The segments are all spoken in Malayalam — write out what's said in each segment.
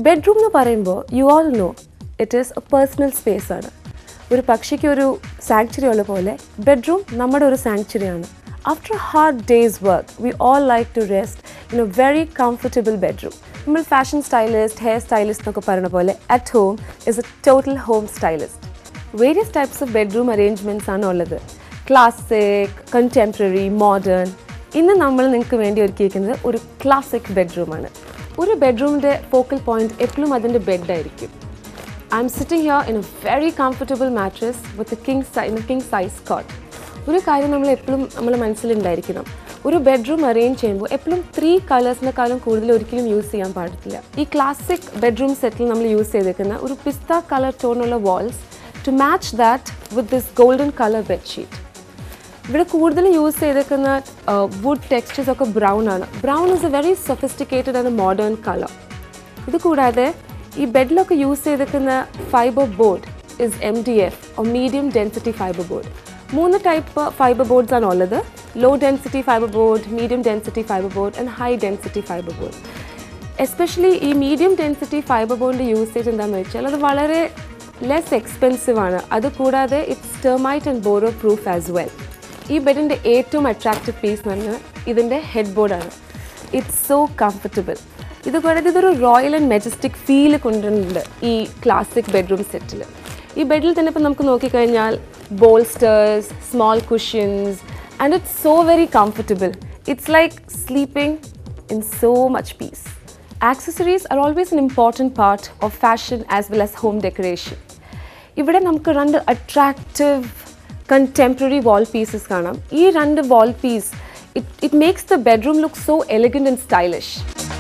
ബെഡ്റൂം എന്ന് പറയുമ്പോൾ you all know it is a personal space ആണ് ഒരു പക്ഷിക്ക് ഒരു സാങ്ച്വറി ഉള്ള പോലെ ബെഡ്റൂം നമ്മുടെ ഒരു സാങ്ച്വറിയാണ് after hard day's work we all like to rest in a very comfortable bedroom നമ്മൾ ഫാഷൻ സ്റ്റൈലിസ്റ്റ് ഹെയർ സ്റ്റൈലിസ്റ്റ് എന്നൊക്കെ പറയുന്ന പോലെ at home is a total home stylist various types of bedroom arrangements ആണ് ഉള്ളത് ക്ലാസിക് കണ്ടംപററി മോഡേൺ ഇന്ന് നമ്മൾ നിങ്ങൾക്ക് വേണ്ടി ഒരുക്കിയിരിക്കുന്നത് ഒരു ക്ലാസിക് ബെഡ്റൂമാണ് ഒരു ബെഡ്റൂമിൻ്റെ ഫോക്കൽ പോയിന്റ് എപ്പോഴും അതിൻ്റെ ബെഡായിരിക്കും I'm sitting here in a very comfortable mattress with king size king size cot ഒരു കാര്യം നമ്മൾ എപ്പോഴും നമ്മുടെ മനസ്സിലുണ്ടായിരിക്കണം ഒരു ബെഡ്റൂം അറേഞ്ച് ചെയ്യുമ്പോൾ എപ്പോഴും ത്രീ കളേഴ്സിനെക്കാളും കൂടുതൽ ഒരിക്കലും യൂസ് ചെയ്യാൻ പാടില്ല ഈ ക്ലാസിക് ബെഡ്റൂം സെറ്റിൽ നമ്മൾ യൂസ് ചെയ്തേക്കുന്ന ഒരു പിസ്ത കളർ ടോണുള്ള walls to match that with this golden colour bedsheet ഇവിടെ കൂടുതൽ യൂസ് ചെയ്തേക്കുന്ന വുഡ് ടെക്സ്റ്റേഴ്സ് ഒക്കെ ബ്രൗൺ ആണ് brown is a very sophisticated and modern colour ഇത് കൂടാതെ ഈ ബെഡിലൊക്കെ യൂസ് ചെയ്തേക്കുന്ന fibre board is M D F oh medium density fibre board മൂന്ന് ടൈപ്പ് ഫൈബർ ബോർഡ്സ് ആണ് ഉള്ളത് low density fibre board medium density fibre board and high density fibre board especially ഈ മീഡിയം ഡെൻസിറ്റി ഫൈബർ ബോർഡിൻ്റെ യൂസേജ് എന്താണെന്ന് വെച്ചാൽ അത് വളരെ ലെസ് എക്സ്പെൻസീവ് ആണ് അതുകൂടാതെ it's termite and borer proof as well ഈ ബെഡിൻ്റെ ഏറ്റവും അട്രാക്റ്റീവ് പീസ് എന്ന് പറഞ്ഞാൽ ഇതിൻ്റെ ഹെഡ് ബോർഡാണ് ഇറ്റ്സ് സോ കംഫർട്ടബിൾ ഇത് കൂടാതെ ഇതൊരു റോയൽ ആൻഡ് മെജസ്റ്റിക് ഫീൽ കൊണ്ടുവരുന്നുണ്ട് ഈ ക്ലാസിക് ബെഡ്റൂം സെറ്റിൽ ഈ ബെഡിൽ തന്നെ ഇപ്പം നമുക്ക് നോക്കിക്കഴിഞ്ഞാൽ bolsters small cushions and it's so very comfortable it's like sleeping in so much peace accessories are always an important part of fashion as well as home decoration ഇവിടെ നമുക്ക് രണ്ട് അട്രാക്റ്റീവ് കണ്ടംപററി വാൾ പീസസ് കാണാം ഈ രണ്ട് wall piece it it makes the bedroom look so elegant and stylish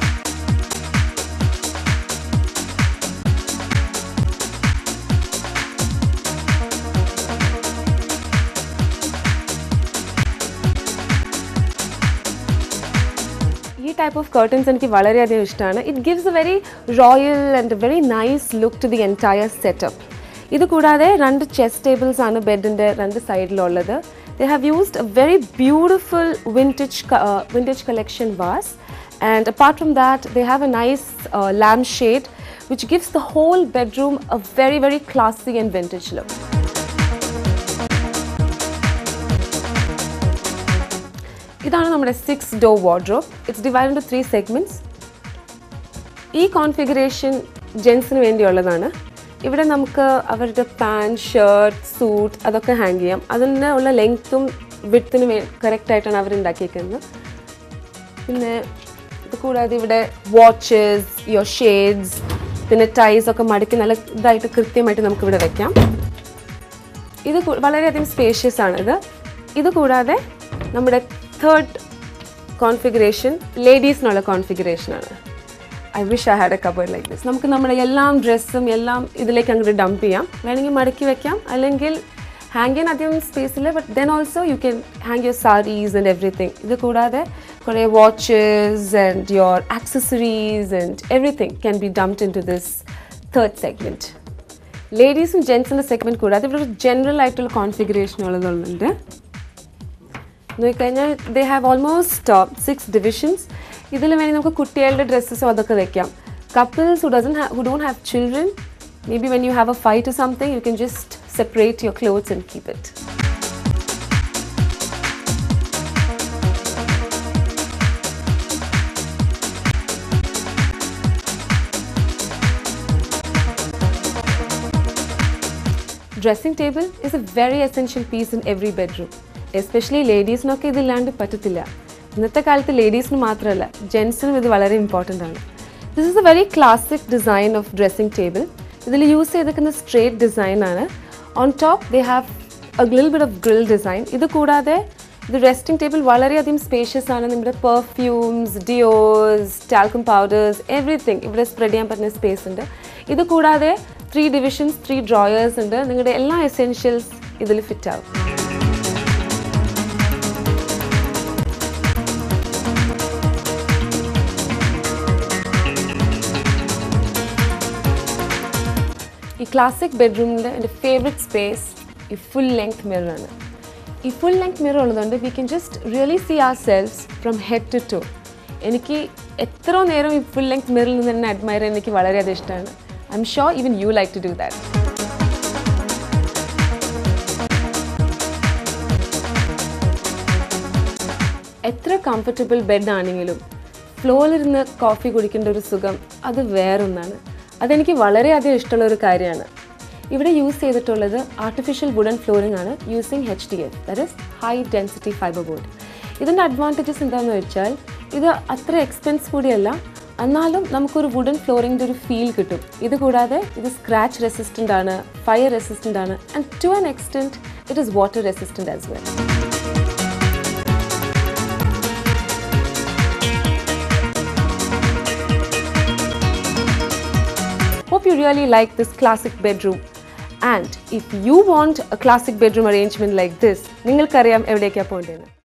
ഈ ടൈപ്പ് ഓഫ് കർട്ടൻസ് എനിക്ക് വളരെയധികം ഇഷ്ടമാണ് it gives a very royal and very nice look to the entire setup ഇത് കൂടാതെ രണ്ട് ചെസ് ടേബിൾസ് ആണ് ബെഡിൻ്റെ രണ്ട് സൈഡിലുള്ളത് they have used a very beautiful vintage vintage collection vase and apart from that they have a nice lamp shade which gives the whole bedroom A very very classy and vintage look ഇതാണ് നമ്മുടെ six door wardrobe it's divide into three segments ഈ കോൺഫിഗറേഷൻ ജെൻസിന് വേണ്ടിയുള്ളതാണ് ഇവിടെ നമുക്ക് അവരുടെ പാൻറ് ഷർട്ട് സൂട്ട് അതൊക്കെ ഹാങ് ചെയ്യാം അതിൻ്റെ ഉള്ള ലെങ്ത്തും വിഡ്ത്തിന് വേ കറക്റ്റായിട്ടാണ് അവർ ഉണ്ടാക്കിയിരിക്കുന്നത് പിന്നെ ഇത് കൂടാതെ ഇവിടെ വാച്ചസ് യോ ഷെയ്ഡ്സ് പിന്നെ ടൈസ് ഒക്കെ മടക്കി നല്ല ഇതായിട്ട് കൃത്യമായിട്ട് നമുക്കിവിടെ വെക്കാം ഇത് കൂ- വളരെയധികം സ്പേഷ്യസ് ആണ് ഇത് ഇത് കൂടാതെ നമ്മുടെ തേർഡ് കോൺഫിഗറേഷൻ ലേഡീസിനുള്ള കോൺഫിഗറേഷൻ ആണ് I wish I had a cupboard like this നമുക്ക് നമ്മുടെ എല്ലാം ഡ്രസ്സും എല്ലാം ഇതിലേക്ക് അങ്ങോട്ട് ഡംപ് ചെയ്യാം വേണമെങ്കിൽ മടക്കി വെക്കാം അല്ലെങ്കിൽ ഹാങ് ചെയ്യാൻ അധികം സ്പേസില്ല but then also you can hang your saris and everything ഇത് കൂടാതെ കുറേ watches and your accessories and everything can be dumped in to this third segment ലേഡീസും ജെൻസിൻ്റെ സെഗ്മെൻറ്റ് കൂടാതെ ഇവിടെ ഒരു ജനറൽ ആയിട്ടുള്ള കോൺഫിഗറേഷൻ ഉള്ളതുണ്ട് നോക്കിക്കഴിഞ്ഞാൽ they have almost six divisions ഇതിൽ വേണമെങ്കിൽ നമുക്ക് കുട്ടികളുടെ ഡ്രസ്സസും അതൊക്കെ വെക്കാം couples who doesn't who don't have children may be when you have a fight something you can just separate your clothes and keep it dressing table is a very essential piece in every bedroom especially ലേഡീസിനൊക്കെ ഇതില്ലാണ്ട് പറ്റത്തില്ല ഇന്നത്തെ കാലത്ത് ലേഡീസിന് മാത്രമല്ല ജെൻസിനും ഇത് വളരെ ഇമ്പോർട്ടൻ്റ് ആണ് this is a very classic design of dressing table ഇതിൽ യൂസ് ചെയ്തിരിക്കുന്ന സ്ട്രേറ്റ് ഡിസൈൻ ആണ് on top they have a grill bit of grill design ഇത് കൂടാതെ ഇത് റെസ്റ്റിംഗ് ടേബിൾ വളരെയധികം സ്പേഷ്യസ് ആണ് നമ്മുടെ perfumes deos talcum powders everything ഇവിടെ സ്പ്രെഡ് ചെയ്യാൻ പറ്റുന്ന സ്പേസ് ഉണ്ട് ഇത് കൂടാതെ ത്രീ ഡിവിഷൻസ് ത്രീ ഡ്രോയേഴ്സ് ഉണ്ട് നിങ്ങളുടെ എല്ലാ എസെൻഷ്യൽസ് ഇതിൽ ഫിറ്റ് ആവും ഈ ക്ലാസിക് ബെഡ്റൂമിൻ്റെ എൻ്റെ ഫേവറേറ്റ് സ്പേസ് ഈ ഫുൾ ലെങ്ത് മിററാണ് ഈ ഫുൾ ലെങ്ത് മിറർ ഉള്ളതുകൊണ്ട് we can just really see ourselves from head to toe എനിക്ക് എത്ര നേരം ഈ ഫുൾ ലെങ്ത് മിറിൽ നിന്ന് തന്നെ അഡ്മയർ ചെയ്യാൻ എനിക്ക് വളരെയധികം ഇഷ്ടമാണ് I'm sure even you like to do that എത്ര കംഫർട്ടബിൾ ബെഡ് ആണെങ്കിലും ഫ്ലോറിലിരുന്ന് കോഫി കുടിക്കേണ്ട ഒരു സുഖം അത് വേറൊന്നാണ് അതെനിക്ക് വളരെയധികം ഇഷ്ടമുള്ള ഒരു കാര്യമാണ് ഇവിടെ യൂസ് ചെയ്തിട്ടുള്ളത് ആർട്ടിഫിഷ്യൽ വുഡൻ ഫ്ലോറിംഗ് ആണ് using H D F that is high density fibre board ഇതിൻ്റെ അഡ്വാൻറ്റേജസ് എന്താണെന്ന് വെച്ചാൽ ഇത് അത്ര എക്സ്പെൻസ് കൂടിയല്ല എന്നാലും നമുക്കൊരു വുഡൻ ഫ്ലോറിങ്ങിൻ്റെ ഒരു ഫീൽ കിട്ടും ഇത് കൂടാതെ ഇത് സ്ക്രാച്ച് റെസിസ്റ്റൻ്റ് ആണ് ഫയർ റെസിസ്റ്റൻ്റ് ആണ് and to an extent it is water resistant as well Hope you really like this classic bedroom. And if you want a classic bedroom arrangement like this, നിങ്ങൾക്കറിയാം എവിടേക്കാണ് പോകേണ്ടത്